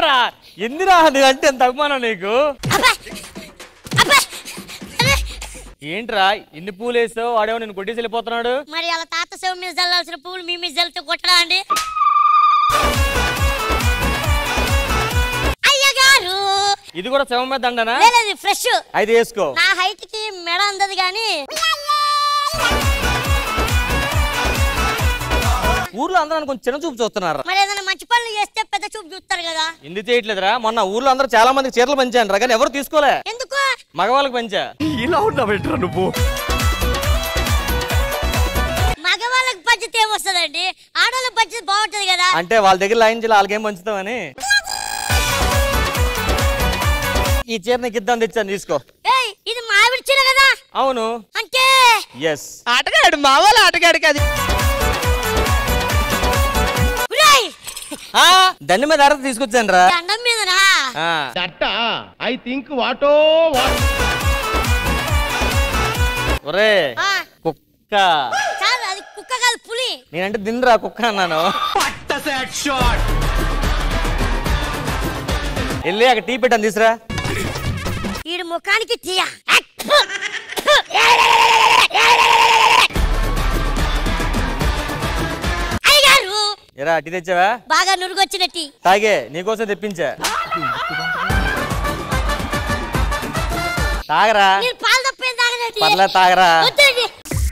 ఏంట్రా ఎందురా అది అంటే ఎంత అభిమానం నీకు అబ్బా! అబ్బా! అరే! ఏంట్రా ఇన్ని పూలు వేసావు వాడేమో నేను కొట్టేసి వెళ్ళిపోతున్నాడు మరి అలా తాత శివ మీద చల్లాల్సిన పువ్వులు మీ మీద చల్లితే కొట్టడా అండి అయ్యగారు ఇది కూడా శవం మీద దండనా లేదు ఫ్రెష్ అయితే వేసుకో నా హైట్ కి మెడ అందదు కానీ ఊర్లో అందరూ నన్ను కొంచెం చిన్న చూపు చూస్తున్నారు మరి ఏదైనా మంచి పనులు చేస్తే పెద్ద చూపు చూస్తారు కదా ఎందుకు చేయట్లేదురా మొన్న ఊర్లో అందరూ చాలా మందికి చీరలు పంచాను రా కానీ ఎవరు తీసుకోలే ఎందుకు మగవాళ్ళకి పంచా ఇలా ఉన్నావు నువ్వు మగవాళ్ళకి పద్ధతి ఏమొస్తుందండి ఆడవాళ్ళకి పద్ధతి బాగుంటది కదా అంటే వాళ్ళ దగ్గర లైన్ చేయాలి వాళ్ళకేం పంచుతామని ఈ చీర నీకు ఇద్దాం తెచ్చాను తీసుకో ఏయ్ ఇది మావిడి చీర కదా అవును అంటే ఎస్ ఆటగాడు మా వాళ్ళ ఆటగాడు కాదు ఉరేయ్! దండి మీద అరత తీసుకొచ్చాను రా దండం మీదనా దట్ట ఐ థింక్ వాటో వాట్ ఒరే ఆ, కుక్క చాలు అది కుక్క కాదు పులి నేనంటే దిన్రా కుక్క అన్నాను వెళ్ళి అక్కడ టీ పెట్టాను తీసురా వీడి ముఖానికి తీయ అయ్యగారు ఎరా టీ తెచ్చావా బాగా నురుగొచ్చినట్టి తాగే నీకోసం తెప్పించా తాగరా నేను పాలు తప్పేం తాగనట్టి పర్లే తాగరా వద్దండి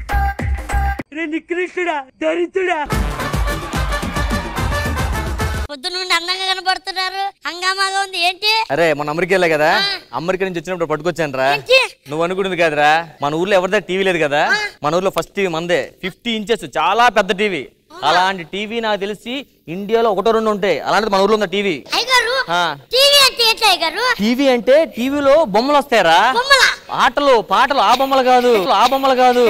పొద్దు నుండి అందంగా కనబడుతున్నారు హంగామాగా ఉంది ఏంటి అరే మన అమెరికా వెళ్ళా కదా అమెరికా నుంచి వచ్చినప్పుడు పట్టుకొచ్చాను రా ఏంటి నువ్వు అనుకున్నది కదరా మన ఊర్లో ఎవరిదా టీవీ లేదు కదా మన ఊర్లో ఫస్ట్ టీవీ మందే ఫిఫ్టీ ఇంచెస్ చాలా పెద్ద టీవీ అలాంటి టీవీ నాకు తెలిసి ఇండియాలో ఒకటో రెండు ఉంటాయి అలాంటిది మన ఊర్లో ఉన్న టీవీ అయ్యగారు ఆ. టీవీ అంటే ఏంటి అయ్యగారు టీవీ అంటే టీవీలో బొమ్మలు వస్తాయరా బొమ్మలా ఆటలు పాటలు ఆ బొమ్మలు కాదు ఆ బొమ్మలు కాదు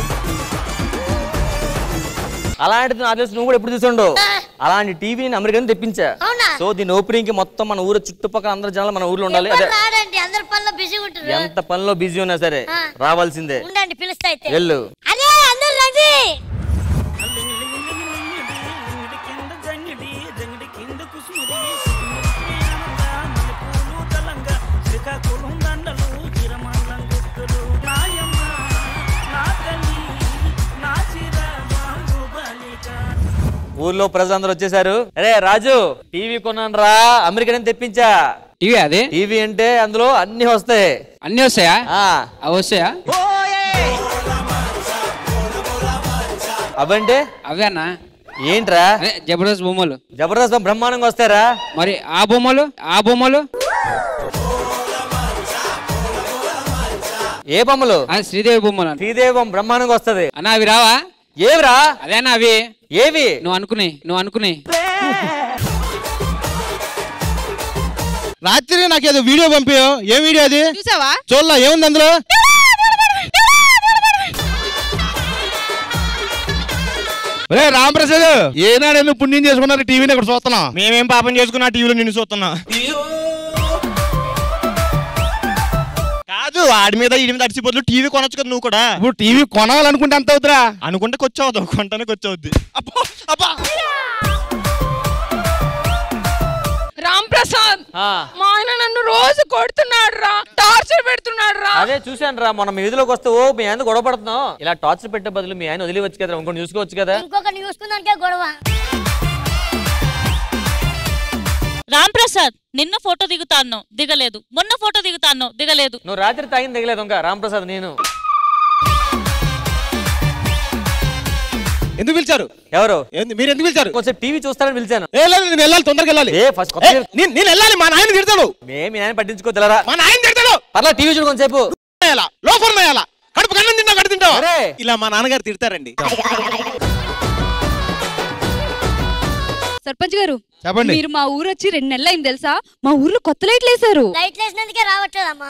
అలాంటిది నాకు తెలిసి నువ్వు కూడా ఎప్పుడు చూసుండు అలాంటి టీవీని అమెరికా నుంచి తెప్పించా అవునా సో దీని ఓపెనింగ్ కి మొత్తం మన ఊరు చుట్టుపక్కల అందరు జనాలు మన ఊర్లో ఉండాలి అదే ఎవరు రాడండి అందరి పనిలో బిజీ ఉంటారు ఎంత పనిలో బిజీ ఉన్నా సరే ఆ. రావాల్సిందే ఉండండి పిలుస్తా అయితే వెళ్ళు అదే అందరు రండి ఊర్లో ప్రజలందరూ వచ్చేసారు అరే రాజు టీవీ కొన్నాను రా అమెరికా నుంచి తెప్పించా ఇవి అది టీవీ అంటే అందులో అన్ని వస్తాయి అన్ని వస్తాయా ఆ అవి వస్తాయా అవంటే అవేనా ఏంట్రా అదే జబర్దస్త్ బొమ్మలు జబర్దస్త్ బ్రహ్మాండంగా వస్తారా మరి ఆ బొమ్మలు ఆ బొమ్మలు ఏ బొమ్మలు ఆ శ్రీదేవి బొమ్మలు అన్న. శ్రీదేవి బొమ్మ బ్రహ్మాండంగా వస్తది అన్న అవి రావా ఏవిరా అదేనా అవి ఏవి నువ్వు అనుకునే నువ్వు అనుకునే రాత్రి నాకేదో వీడియో పంపావు ఏం వీడియో అది చూసావా చూడలా ఏముంది అందులో రే రామప్రసాద్ ఏనాడు ఎందుకు పుణ్యం చేసుకున్నారు టీవీని ఇక్కడ చూస్తున్నా మేమేం పాపం చేసుకున్నా టీవీలో నిన్ను చూస్తున్నా కాదు ఆడి మీద ఈడి మీద అడిచిపోతులు టీవీ కొనొచ్చు కదా నువ్వు కూడా ఇప్పుడు టీవీ కొనాలనుకుంటే ఎంత అవుతురా అనుకుంటే కొచ్చవుతావు కొంటానికి వచ్చవుద్ది అబ్బా అబ్బా రామ్ ప్రసాద్ ఆ, మా ఆయన నన్ను రోజు కొడుతున్నాడు రా టార్చర్ పెడుతున్నాడు రా అదే చూశాను రా మనం వీధిలోకి వస్తే ఓ మీ ఆయన గొడవ పడుతున్నాం ఇలా టార్చర్ పెట్టే బదులు మీ ఆయన వదిలివచ్చు కదా ఇంకొని చూసుకోవచ్చు కదా ఇంకొకటి చూసుకుందానికే గొడవ రామ్ ప్రసాద్ నిన్న ఫోటో దిగుతాను దిగలేదు మొన్న ఫోటో దిగుతాను దిగలేదు నువ్వు రాత్రి తాగింది దిగలేదు ఇంకా రాంప్రసాద్ నేను ఎందుకు పిలిచారు ఎవరు ఏంది- మీరు ఎందుకు పిలిచారు కొంచెం టీవీ చూస్తారని పిలిచాను ఏ లేదు నేను వెళ్ళాలి తొందరగా వెళ్ళాలి ఏ ఫస్ట్ ఏ, నేను నేను వెళ్ళాలి మా నాయన తిడతాడు మే మీ ఆయన పట్టించుకోతలరా మా నాయన తిడతాడు పర్లా టీవీ చూడు కొంచెంసేపు వేయాలా లోఫర్ వేయాలా కడుపు కన్నం తింటావు కడుపు తింటావు అరే ఇలా మా నాన్నగారు తిడతారండి సర్పంచ్ గారు చెప్పండి మీరు మా ఊరు వచ్చి రెండు నెలలు అయింది తెలుసా మా ఊర్లో కొత్త లైట్లు వేశారు లైట్ వేసినందుకే రావట్లేదమ్మా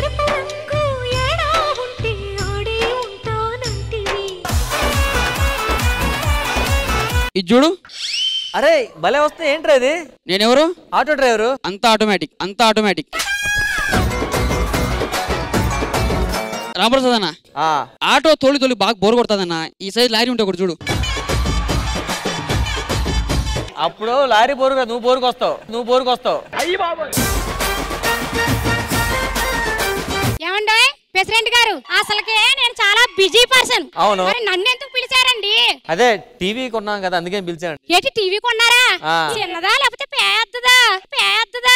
ఇది చూడు అరే భలే వస్తే ఏంట్రా ఇది నేనెవరు ఆటో డ్రైవరు అంత ఆటోమేటిక్ అంత ఆటోమేటిక్ రామప్రసాద్ అన్న ఆ ఆటో తోలి తోలి బాగా బోర్ కొడుతుందన్న ఈ సైజ్ లారీ ఉంటే ఒకటి చూడు అప్పుడు లారీ బోరుగా నువ్వు బోరుకు వస్తావు నువ్వు బోరుకు వస్తావు ఏమండి ప్రెసిడెంట్ గారు అసలుకే నేను చాలా బిజీ పర్సన్ అవును. మరి నన్ను ఎందుకు పిలిచారండి అదే టీవీ కొన్నాం కదా అందుకే పిలిచాను ఏంటి టీవీ కొన్నారా ఆ. చిన్నదా లేకపోతే పెద్దదా పెద్దదా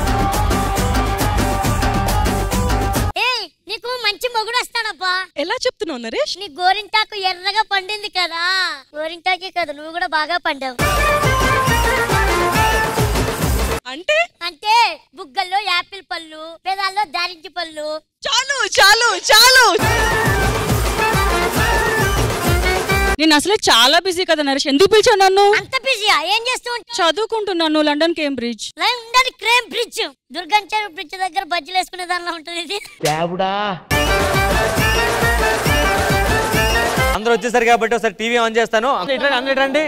ఏయ్ నీకు మంచి మొగుడు వస్తాడప్పా ఎలా చెప్తున్నావు నరేష్ నీ గోరింటాకు ఎర్రగా పండింది కదా గోరింటాకే కదా నువ్వు కూడా బాగా పండావు అంటే అంటే బుగ్గల్లో యాపిల్ పళ్ళు పెదాల్లో దారించి పళ్ళు చాలు చాలు చాలు నేను అసలే చాలా బిజీ కదా నరేష్ ఎందుకు పిలిచావు నన్ను అంత బిజీయా ఏం చేస్తూ ఉంటావు చదువుకుంటున్నాను లండన్ కేంబ్రిడ్జ్ లైన్ ఉండదు క్రేమ్ బ్రిడ్జ్ దుర్గంచేరు బ్రిడ్జ్ దగ్గర బజ్జీలు వేసుకునే దానిలో ఉంటుంది ఇది అందరూ వచ్చేసారు కాబట్టి ఒకసారి టీవీ ఆన్ చేస్తాను ఇట్లా అందరూ రండి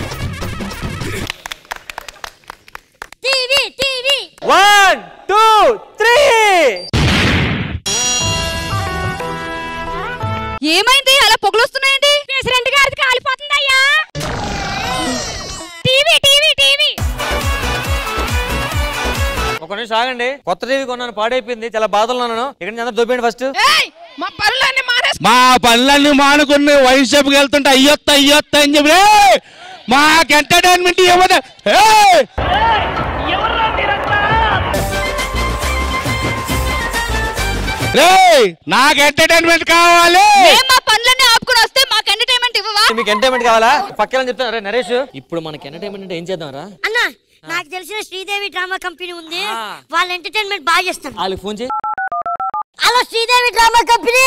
TV TV one two three ఏమైంది అలా పొగలొస్తున్నాయండి ప్రెసిడెంట్ గారికి కాలిపోతుందయ్యా టీవీ టీవీ టీవీ ఒక నిమిషం ఆగండి కొత్త టీవీ కొన్నాను పాడైపోయింది చాలా బాధలో ఉన్నాను ఇక్కడ నుంచి అందరూ దొబ్బేయండి ఫస్ట్ ఏయ్ మా పనులన్నీ మానేస్ మా పనులన్నీ మానుకుని వైన్ షాప్కి వెళ్తుంటే అయ్యొత్త అయ్యొత్త అని చెప్పి "ఏయ్, మాకు ఎంటర్టైన్మెంట్ ఇవ్వదు ఏయ్!" రేయ్, నాకు ఎంటర్టైన్మెంట్ కావాలి మా పనులన్నీ ఆపుకుని వస్తే మాకు ఎంటర్టైన్మెంట్ ఇవ్వవా మీకు ఎంటర్టైన్మెంట్ కావాలా పక్కన చెప్తాను అరే నరేష్ ఇప్పుడు మనకి ఎంటర్టైన్మెంట్ అంటే ఏం చేద్దాం రా అన్న నాకు తెలిసిన శ్రీదేవి డ్రామా కంపెనీ ఉంది ఆ. వాళ్ళ ఎంటర్టైన్మెంట్ బాగా చేస్తారు వాళ్ళకి ఫోన్ చేయి హలో శ్రీదేవి డ్రామా కంపెనీ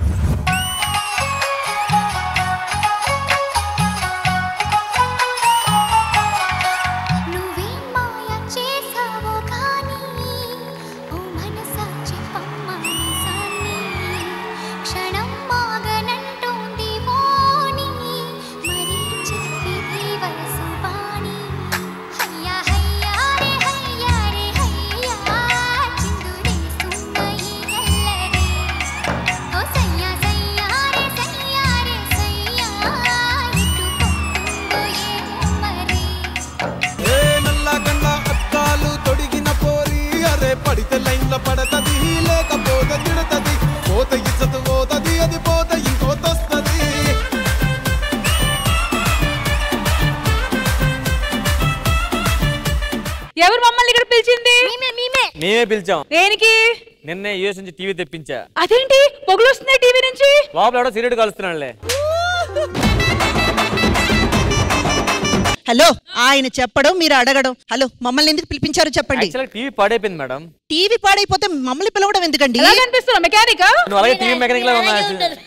నువ్వేం మాయ చేసావో కానీ ఓ మనసా చెప్పమ్మని సాన్ని క్షణం మాగనంటోంది మోని మరీ చెప్పిది వయసు వాణి హయ్యా హయ్యా రే హయ్యా రే హయ్యా చిందులేస్తున్న ఈ నల్లరే ఓ సయ్యా సయ్యా రే సయ్యా రే సయ్యా ఇటు పొందో ఏమో మరి ఏ నల్ల గండ అక్కాలు తొడిగిన పోరి అరే పడితే లైన్ లో పడతది లేకపోతే తిడతది పోత ఇచ్చత పోతది అది పోత ఇంకోతొస్తది ఎవరు మమ్మల్ని ఇక్కడ పిలిచింది మేమే మేమే మేమే పిలిచాం దేనికి నిన్నే యూఎస్ నుంచి టీవీ తెప్పించా అదేంటి పొగలు వస్తున్నాయి టీవీ నుంచి లోపల ఎవడో సిగరెట్ కలుస్తున్నాడులే హలో ఆయన చెప్పడం మీరు అడగడం హలో మమ్మల్ని ఎందుకు పిలిపించారో చెప్పండి యాక్చువల్గా టీవీ పాడైపోయింది మేడం టీవీ పాడైపోతే మమ్మల్ని పిలవడం ఎందుకండి ఎలా కనిపిస్తున్నా మెకానిక్ నువ్వు అలాగే టీవీ మెకానిక్ లా అలాగే ఉన్నా ఉంటారు.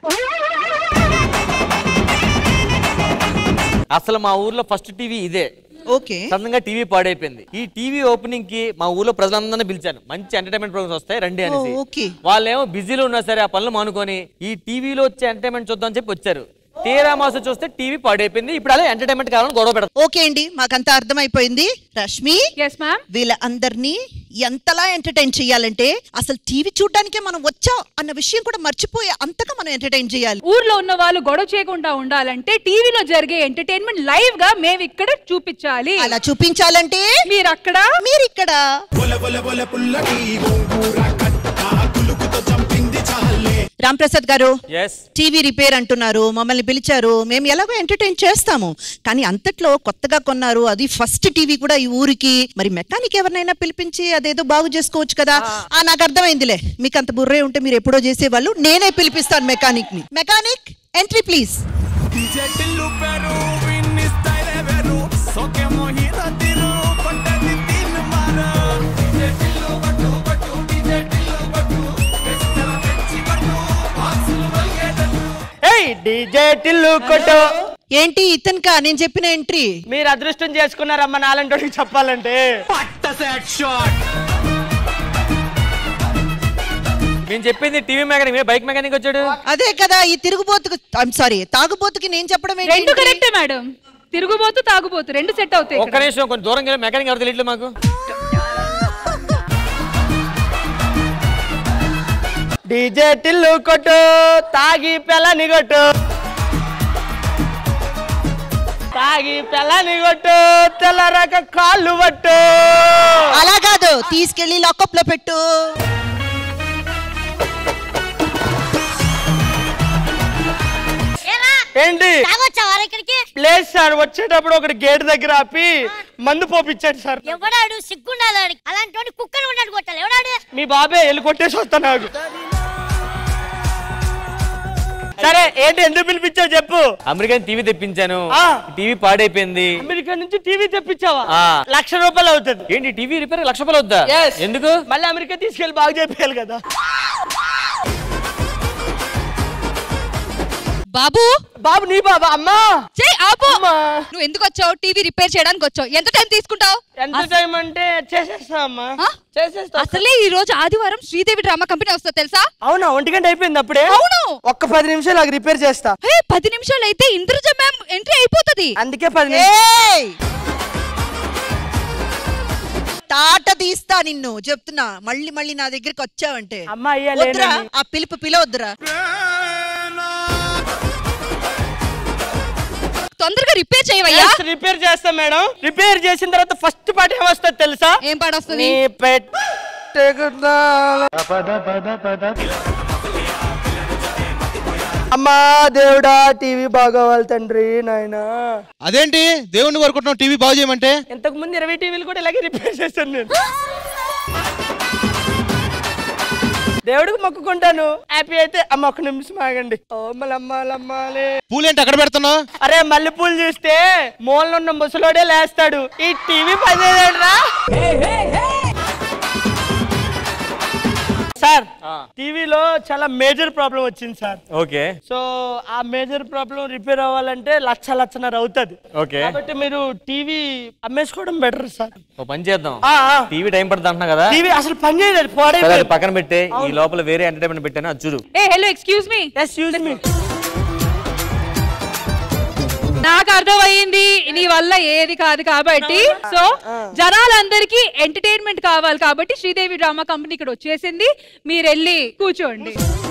అసలు మా ఊర్లో ఫస్ట్ టీవీ ఇదే ఓకే సడన్ గా టీవీ పాడైపోయింది ఈ టీవీ ఓపెనింగ్ కి మా ఊర్లో ప్రజలందరినీ పిలిచాను మంచి ఎంటర్టైన్మెంట్ ప్రోగ్రామ్స్ వస్తాయి రండి అనేసి ఓ, ఓకే. వాళ్ళేమో బిజీలో ఉన్నా సరే ఆ పనులు మానుకొని ఈ టీవీలో వచ్చే ఎంటర్టైన్మెంట్ చూద్దాం చెప్పి వచ్చారు తీరా మాసం చూస్తే టీవీ పాడైపోయింది ఇప్పుడు అలా ఎంటర్టైన్మెంట్ కావాలని గొడవ పెడతాం ఓకే అండి మాకంతా అర్థమైపోయింది రష్మి ఎస్ మ్యామ్ వీళ్ళ అందరినీ ఎంతలా ఎంటర్టైన్ చేయాలంటే అసలు టీవీ చూడడానికే మనం వచ్చాం అన్న విషయం కూడా మర్చిపోయి అంతగా మనం ఎంటర్టైన్ చేయాలి ఊర్లో ఉన్న వాళ్ళు గొడవ చేయకుండా ఉండాలంటే టీవీలో జరిగే ఎంటర్టైన్మెంట్ లైవ్ గా మేము ఇక్కడ చూపించాలి అలా చూపించాలంటే మీరు అక్కడ మీరు ఇక్కడ రాంప్రసాద్ గారు ఎస్ టీవీ రిపేర్ అంటున్నారు మమ్మల్ని పిలిచారు మేము ఎలాగో ఎంటర్టైన్ చేస్తాము కానీ అంతట్లో కొత్తగా కొన్నారు అది ఫస్ట్ టీవీ కూడా ఈ ఊరికి మరి మెకానిక్ ఎవరినైనా పిలిపించి అదేదో బాగు చేసుకోవచ్చు కదా ఆ నాకు అర్థమైందిలే మీకు అంత బుర్రే ఉంటే మీరు ఎప్పుడో చేసేవాళ్ళు నేనే పిలిపిస్తాను మెకానిక్ ని మెకానిక్ ఎంట్రీ ప్లీజ్ టిల్లు పెరు విన్ని స్టైల్ వేరు సోకే మోహిత తిరు పట్టది తిన్ మార టిల్లు పట్టు పట్టు టిల్లు పట్టు వెచ్చల పెంచి పట్టు బాక్సులు వల్గేటట్టు ఏయ్ డీజే టిల్లు కొట్టు ఏంటి ఇతనికా నేను చెప్పిన ఎంట్రీ మీరు అదృష్టం చేసుకున్నారమ్మ నాలంటోడికి చెప్పాలంటే పట్ట సెట్ షాట్ మేము చెప్పింది టీవీ మెకానిక్ మీ బైక్ మెకానిక్ వచ్చాడు అదే కదా ఈ తిరుగుబోతుకు ఐమ్ సారీ తాగుబోతుకి నేను చెప్పడం ఏంటి? రెండు కరెక్టే మేడం తిరుగుబోతు తాగుబోతు రెండు సెట్ అవుతాయి ఒక్క నిమిషం కొంచెం దూరం వెళ్ళి మెకానిక్ ఎవరు తెలియట్లేదు మాకు డీజే టిల్లు కొట్టు తాగి పెళ్ళని కొట్టు తాగి పిల్లని కొట్టు తెల్లరాక కాళ్ళు పట్టు అలా కాదు తీసుకెళ్లి లాకప్ లో పెట్టు ఏరా ఏంటి తాగొచ్చావా ఇక్కడికి లేదు సార్ వచ్చేటప్పుడు ఒకటి గేట్ దగ్గర ఆపి మందు పోపించాడు సార్ ఎవడాడు సిగ్గుండాలి వాడికి. అలాంటి వాడిని కుక్కను ఉన్నాడు కొట్టాలి ఎవడాడు మీ బాబే వెళ్ళి కొట్టేసి వస్తా నాకు సరే ఏంటి ఎందుకు పిలిపించావు చెప్పు అమెరికన్ టీవీ తెప్పించాను ఆ. టీవీ పాడైపోయింది అమెరికా నుంచి టీవీ తెప్పించావా ఆ. లక్ష రూపాయలు అవుతుంది ఏంటి టీవీ రిపేర్ లక్ష రూపాయలు వద్దా Yes. ఎందుకు మళ్ళీ అమెరికా తీసుకెళ్ళి బాగు చేయాలి కదా బాబు బాబు నీ బాబా అమ్మా చెయ్ ఆపు అమ్మా. నువ్వు ఎందుకు వచ్చావు టీవీ రిపేర్ చేయడానికి వచ్చావు ఎంత టైం తీసుకుంటావు ఎంత టైం అంటే చేసేస్తా అమ్మా ఆ? చేసేస్తా అసలే ఈ రోజు ఆదివారం శ్రీదేవి డ్రామా కంపెనీ వస్తా తెలుసా అవునా ఒంటి గంట అయిపోయింది అప్పుడే అవును. ఒక్క పది నిమిషాలు నాకు రిపేర్ చేస్తా హే పది నిమిషాలు అయితే ఇంద్రజ మ్యామ్ ఎంట్రీ అయిపోతుంది అందుకే పది నిమిషాలు ఏయ్! తాట తీస్తా నిన్ను చెప్తున్నా మళ్ళీ మళ్ళీ నా దగ్గరికి వచ్చావంటే అమ్మా అయ్యా వద్దురా లేనని. ఆ పిలుపు పిలవద్దురా తొందరగా రిపేర్ చేయవయ్యా Yes, రిపేర్ చేస్తా మేడం రిపేర్ చేసిన తర్వాత ఫస్ట్ పాట ఏమొస్తుంది తెలుసా ఏం పాట వస్తుంది నీ పెట్టెకున్నా అమ్మా దేవుడా టీవీ బాగోవాలి తండ్రి నాయనా అదేంటి దేవుణ్ణి కోరుకుంటున్నావు టీవీ బాగు చేయమంటే ఇంతకు ముందు ఇరవై టీవీలు కూడా ఇలాగే రిపేర్ చేశాను నేను దేవుడికి మొక్కుకుంటాను హ్యాపీ అయితే అమ్మ ఒక్క నిమిషం ఆగండి ఓ మలమ్మాలమ్మాలే పూలేంటి అక్కడ పెడుతున్నావు అరే మల్లెపూలు చూస్తే మూలన ఉన్న ముసలోడే లేస్తాడు ఈ టీవీ పనిచేయరా సార్ టీవీలో చాలా మేజర్ ప్రాబ్లం వచ్చింది సార్ ఓకే సో ఆ మేజర్ ప్రాబ్లం రిపేర్ అవ్వాలంటే లక్ష లక్షన్నర అవుతుంది ఓకే కాబట్టి మీరు టీవీ అమ్మేసుకోవడం బెటర్ సార్ ఓ పని చేద్దాం ఆ, ఆ. టీవీ టైం పడుతుంది అంటున్నా కదా టీవీ అసలు పని చేయలేదు సరే, అది పాడైపోయింది పక్కన పెట్టే ఈ లోపల వేరే ఎంటర్టైన్మెంట్ పెట్టాను అది చూడు ఏ hello excuse me yes use me నాకు అర్థమైంది నీ వల్ల ఏది కాదు కాబట్టి సో జనాలందరికీ ఎంటర్టైన్మెంట్ కావాలి కాబట్టి శ్రీదేవి డ్రామా కంపెనీ ఇక్కడ వచ్చేసింది మీరు వెళ్ళి కూర్చోండి